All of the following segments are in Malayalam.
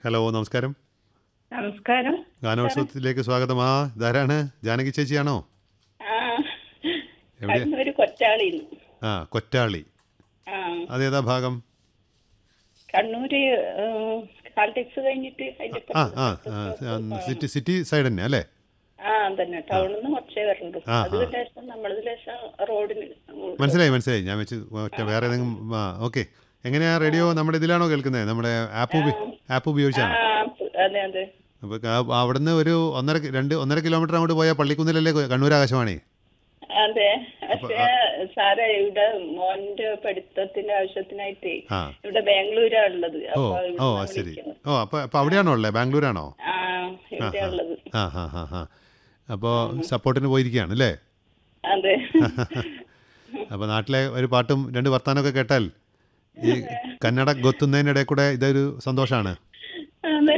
ഹലോ നമസ്കാരം നമസ്കാരം ഗാനോത്സവത്തിലേക്ക് സ്വാഗതം ആ ഇതാരാണ് ജാനകി ചേച്ചിയാണോ ആ എവിടെ കണ്ണൂര് കൊറ്റാളിന്ന് ആ കൊറ്റാളി ആ അതേതാ ഭാഗം കണ്ണൂര് കാൽടെക്സ് കഴിഞ്ഞിട്ട് അതിന്റെ ആ ആ ആ, ആ, സിറ്റി സിറ്റി സൈഡ് തന്നെ അല്ലേ ആ തന്നെ ടൗണിൽ നിന്ന് കുറച്ചേ വരണ്ടു ആ, അത് ലേശം നമ്മളത് ലേശം റോഡിന് മനസ്സിലായി മനസ്സിലായി ഞാൻ വെച്ച് ഒറ്റ വേറെ ഏതെങ്കിലും ആ ഓക്കെ എങ്ങനെയാ റേഡിയോ നമ്മുടെ ഇതിലാണോ കേൾക്കുന്നത് നമ്മുടെ ആപ്പ് ഉപ- ആപ്പ് ആ ഉപയോഗിച്ചാണ് അതെ അതെ അപ്പോൾ അവിടുന്ന് ഒരു ഒന്നര കി- രണ്ട് ഒന്നര കിലോമീറ്റർ അങ്ങോട്ട് പോയാൽ പള്ളിക്കുന്നിലല്ലേ കണ്ണൂർ ആകാശവാണി അതെ പക്ഷേ സാറേ ഇവിടെ മോന്റെ പഠിത്തത്തിന്റെ ആവശ്യത്തിനായിട്ട് ആ ഇവിടെ ബാംഗ്ലൂരാ ഉള്ളത് ഓ അപ്പൊ ഓ ഇവിടുന്നാ ആ, ശരി വിളിക്കുന്നത്. ഓ അപ്പോൾ അപ്പോൾ അവിടെയാണോ ഉള്ളത് ബാംഗ്ലൂരാണോ ആ ഇവിടെ ഉള്ളത് ആ ഹാ ഹാ ഹാ അപ്പോൾ സപ്പോർട്ടിന് പോയിരിക്കുകയാണ് അല്ലേ അതെ അപ്പോൾ നാട്ടിലെ ഒരു പാട്ടും രണ്ട് വർത്താനമൊക്കെ കേട്ടാൽ ഈ കന്നഡ ഗൊത്തുന്നതിനിടെ കൂടെ ഇതൊരു സന്തോഷമാണ് അതെ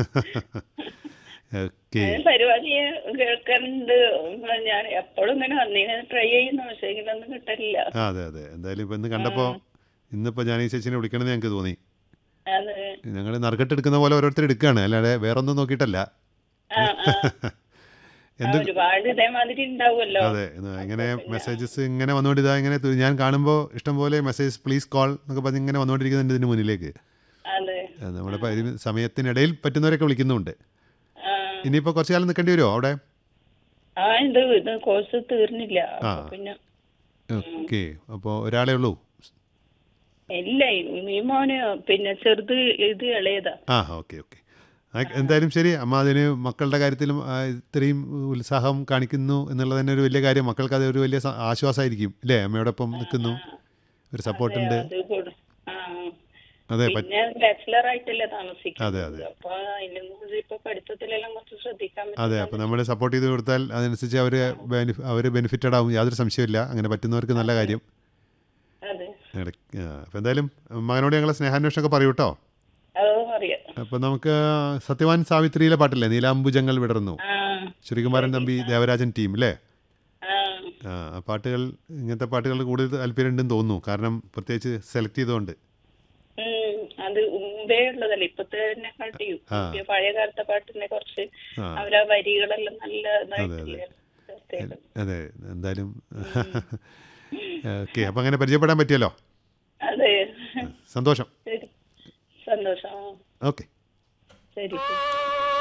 ഓക്കെ ഞാൻ പരിപാടി കേൾക്കാറുണ്ട് ഞാൻ എപ്പോഴും ഇങ്ങനെ വന്നിങ്ങനെ ട്രൈ ചെയ്യുന്നു പക്ഷേ ഇങ്ങനൊന്നും കിട്ടില്ല ആ അതെ അതെ എന്തായാലും ഇപ്പോൾ ഇന്ന് കണ്ടപ്പോൾ ഇന്നിപ്പോൾ ഞാൻ ഈ ചേച്ചിനെ വിളിക്കണമെന്ന് ഞങ്ങൾക്ക് തോന്നി അത് ഞങ്ങൾ നറുക്കെട്ട് എടുക്കുന്ന പോലെ ഓരോരുത്തർ എടുക്കുകയാണ് അല്ലാതെ വേറെ ഒന്നും നോക്കിയിട്ടല്ല ആ, ആ. ആ, ഒരുപാട് ഇതേമാതിരി ഉണ്ടാവുമല്ലോ അതെ ഇത് ഇങ്ങനെ മെസ്സേജസ് ഇങ്ങനെ വന്നുകൊണ്ട് ഇതാ ഇങ്ങനെ തു- ഞാൻ കാണുമ്പോൾ ഇഷ്ടംപോലെ മെസ്സേജ് പ്ലീസ് കോൾ എന്നൊക്കെ പറഞ്ഞ് ഇങ്ങനെ വന്നുകൊണ്ടിരിക്കുന്നുണ്ട് ഇതിന് മുന്നിലേക്ക് അതെ ആ, നമ്മുടെ പരി- സമയത്തിനിടയിൽ പറ്റുന്നവരൊക്കെ വിളിക്കുന്നുണ്ട് ആ ഇനിയിപ്പോൾ കുറച്ച് കാലം നിൽക്കേണ്ടി വരുമോ അവിടെ ആ ഇത് ഇത് കോഴ്സ് തീർന്നില്ല ആ. അപ്പൊ പിന്നെ ഓക്കെ അപ്പോൾ ഒരാളേ ഉള്ളൂ ഇല്ല ഈ മോന് പിന്നെ ചെറുത് ഇത് ഇളയതാ ആ ഓക്കെ ഓക്കെ എന്തായാലും ശരി അമ്മ അതിന് മക്കളുടെ കാര്യത്തിലും ആ, ഇത്രയും ഉത്സാഹം കാണിക്കുന്നു എന്നുള്ളത് തന്നെ ഒരു വലിയ കാര്യം മക്കൾക്ക് അത് ഒരു വലിയ സ- ആശ്വാസമായിരിക്കും അല്ലേ അമ്മയോടൊപ്പം നിൽക്കുന്നു ഒരു സപ്പോർട്ടുണ്ട് അത് കൊടു ആ അതെ പറ്റ പിന്നെ ബാച്ചിലർ ആയിട്ടല്ലേ താമസിക്കുന്നത് അതെ, അതെ. അപ്പൊ അതിലും കൂടി ഇപ്പൊ പഠിത്തത്തിലെല്ലാം കുറച്ച് ശ്രദ്ധിക്കാൻ അതെ പറ്റും അപ്പോൾ നമ്മൾ സപ്പോർട്ട് ചെയ്ത് കൊടുത്താൽ അതനുസരിച്ച് അവർ ബെനിഫി അവർ ബെനിഫിറ്റഡ് ആവും യാതൊരു സംശയമില്ല അങ്ങനെ പറ്റുന്നവർക്ക് നല്ല കാര്യം അതെ ഇടയ്ക്ക് അപ്പോൾ എന്തായാലും മകനോട് ഞങ്ങളെ സ്നേഹാന്വേഷണമൊക്കെ പറയൂ കേട്ടോ അത് അറിയാം അപ്പോൾ നമുക്ക് സത്യവാൻ സാവിത്രിയിലെ പാട്ടില്ലേ നീലാംബുജങ്ങൾ വിടർന്നു ആ ശ്രീകുമാരൻ തമ്പി ദേവരാജൻ ടീം അല്ലേ ആ ആ ആ പാട്ടുകൾ ഇങ്ങനത്തെ പാട്ടുകൾ കൂടുതൽ താല്പര്യമുണ്ടെന്ന് തോന്നുന്നു കാരണം പ്രത്യേകിച്ച് സെലക്ട് ചെയ്തുകൊണ്ട് ഉം, അത് മുമ്പേ ഉള്ളതല്ലേ ഇപ്പത്തെ തന്നെ കാട്ടിയും ആ. ഈ പഴയ കാലത്തെ പാട്ടിനെ കുറച്ച് ആ. അവരാ വരികളെല്ലാം നല്ല ഇതായിട്ടില്ലേ പ്രത്യേകം. അതെ എന്തായാലും ഓക്കെ അപ്പോൾ അങ്ങനെ പരിചയപ്പെടാൻ പറ്റിയല്ലോ അതെ സന്തോഷം ശരി സന്തോഷം ആ, ഓക്കെ ശരി